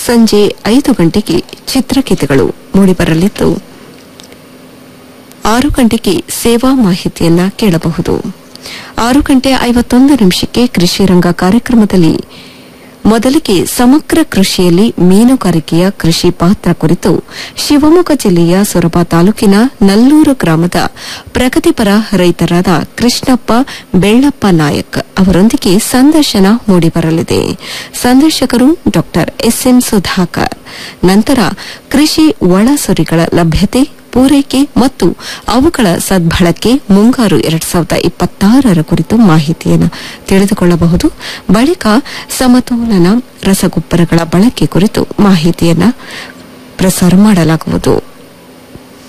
ಸಂಜೆ ಐದು ಗಂಟೆಗೆ ಚಿತ್ರಗೀತೆಗಳು ಮೂಡಿಬರಲಿದ್ದು ಆರು ಗಂಟೆಗೆ ಸೇವಾ ಮಾಹಿತಿಯನ್ನ ಕೇಳಬಹುದು ಆರು ಗಂಟೆ ಐವತ್ತೊಂದು ನಿಮಿಷಕ್ಕೆ ಕೃಷಿ ರಂಗ ಕಾರ್ಯಕ್ರಮದಲ್ಲಿ ಮೊದಲಿಗೆ ಸಮಗ್ರ ಕೃಷಿಯಲ್ಲಿ ಮೀನುಗಾರಿಕೆಯ ಕೃಷಿ ಪಾತ್ರ ಕುರಿತು ಶಿವಮೊಗ್ಗ ಜಿಲ್ಲೆಯ ಸೊರಬ ತಾಲೂಕಿನ ನಲ್ಲೂರು ಗ್ರಾಮದ ಪ್ರಗತಿಪರ ರೈತರಾದ ಕೃಷ್ಣಪ್ಪ ಬೆಳ್ಳಪ್ಪ ನಾಯಕ್ ಅವರೊಂದಿಗೆ ಸಂದರ್ಶನ ಮೂಡಿಬರಲಿದೆ ಸಂದರ್ಶಕರು ಡಾ ಎಸ್ಎಂ ಸುಧಾಕರ್ ನಂತರ ಕೃಷಿ ಒಳಸೊರಿಗಳ ಲಭ್ಯತೆ ಪೂರೈಕೆ ಮತ್ತು ಅವುಗಳ ಸದ್ಬಳಕೆ ಮುಂಗಾರು ಎರಡ್ ಸಾವಿರದ ಇಪ್ಪತ್ತಾರರ ಕುರಿತು ಮಾಹಿತಿಯನ್ನು ತಿಳಿದುಕೊಳ್ಳಬಹುದು ಬಳಿಕ ಸಮತೋಲನ ರಸಗೊಬ್ಬರಗಳ ಬಳಕೆ ಕುರಿತು ಮಾಹಿತಿಯನ್ನ ಪ್ರಸಾರ ಮಾಡಲಾಗುವುದು